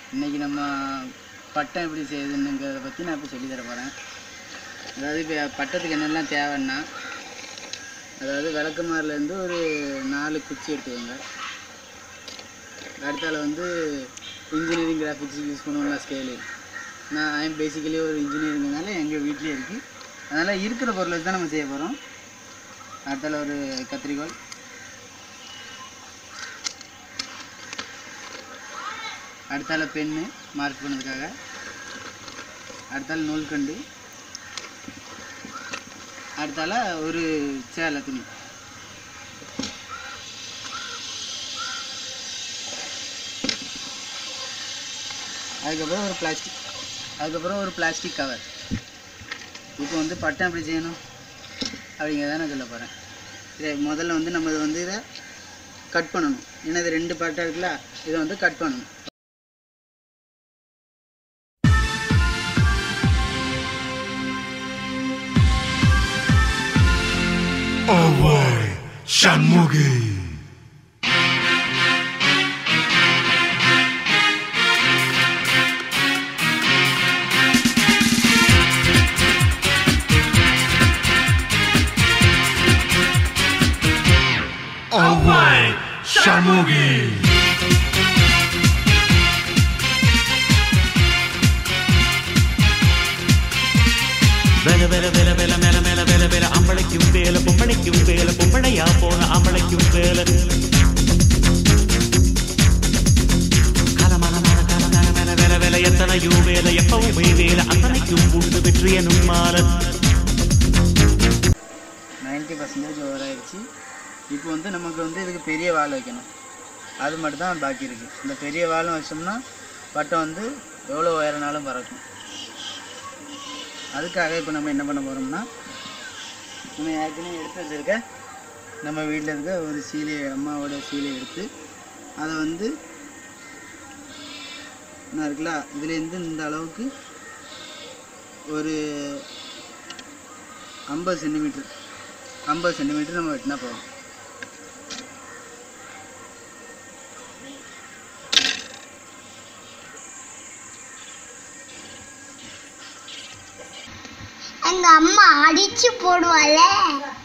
இன்னைக்கு நம்ம பட்டம் எப்படி செய்யுதுன்னுங்கிறத பற்றி நான் இப்போ சொல்லித் தர போகிறேன் அதாவது இப்போ பட்டத்துக்கு என்னெல்லாம் தேவைன்னா அதாவது விளக்குமாறுலேருந்து ஒரு நாலு குச்சி எடுத்துக்கோங்க அடுத்தால வந்து இன்ஜினியரிங் கிராஃபிக்ஸ் யூஸ் பண்ணுவோம்ல ஸ்கேலு நான் ஐம் பேசிக்கலி ஒரு இன்ஜினியரிங்னால எங்கள் வீட்லேயே இருக்குது அதனால் இருக்கிற பொருளை வச்சு தான் நம்ம செய்ய போகிறோம் அடுத்தால ஒரு கத்திரிக்கோல் அடுத்தால பென்னு மார்க் பண்ணதுக்காக அடுத்தால நூல்கண்டு அடுத்தால ஒரு சேலை துணி அதுக்கப்புறம் ஒரு பிளாஸ்டிக் அதுக்கப்புறம் ஒரு பிளாஸ்டிக் கவர் இப்போ வந்து பட்டம் எப்படி செய்யணும் அப்படிங்கிறத நான் சொல்ல போகிறேன் இதை முதல்ல வந்து நம்ம இதை வந்து இதை கட் பண்ணணும் ஏன்னா இது ரெண்டு பட்டம் இருக்குல்ல இதை வந்து கட் பண்ணணும் Away, Shanmugi. Away, Shanmugi. வேல வேல வேல வேல மேல மேல வேல வேல அம்பளைக்கும் வேல பொம்பளைக்கும் வேல பொம்பளையா போன அம்பளைக்கும் வேல கலமல மல கல மேல மேல வேல வேல எத்தனையோ வேல எப்பவும் வேல அத்தனைக்கும் உண்டு வெற்றியனும் மால நைன்ட்டி பர்சன்டேஜ் ஓவர் ஆயிடுச்சு இப்போ வந்து நமக்கு வந்து இதுக்கு பெரிய வால் வைக்கணும் அது மட்டும் தான் பாக்கி இருக்குது இந்த பெரிய வாலும் வச்சோம்னா பட்டம் வந்து எவ்வளோ உயரனாலும் பறக்கும் அதுக்காக இப்போ நம்ம என்ன பண்ண போகிறோம்னா நம்ம ஏற்கனவே எடுத்து வச்சிருக்க நம்ம வீட்டில் இருக்க ஒரு சீலையை அம்மாவோட சீலையை எடுத்து அதை வந்து என்ன இருக்குல்ல இதுலேருந்து இந்த அளவுக்கு ஒரு ஐம்பது சென்டிமீட்டர் ஐம்பது சென்டிமீட்டர் நம்ம வெட்டினா போதும் எங்க அம்மா அடிச்சு போடுவாளே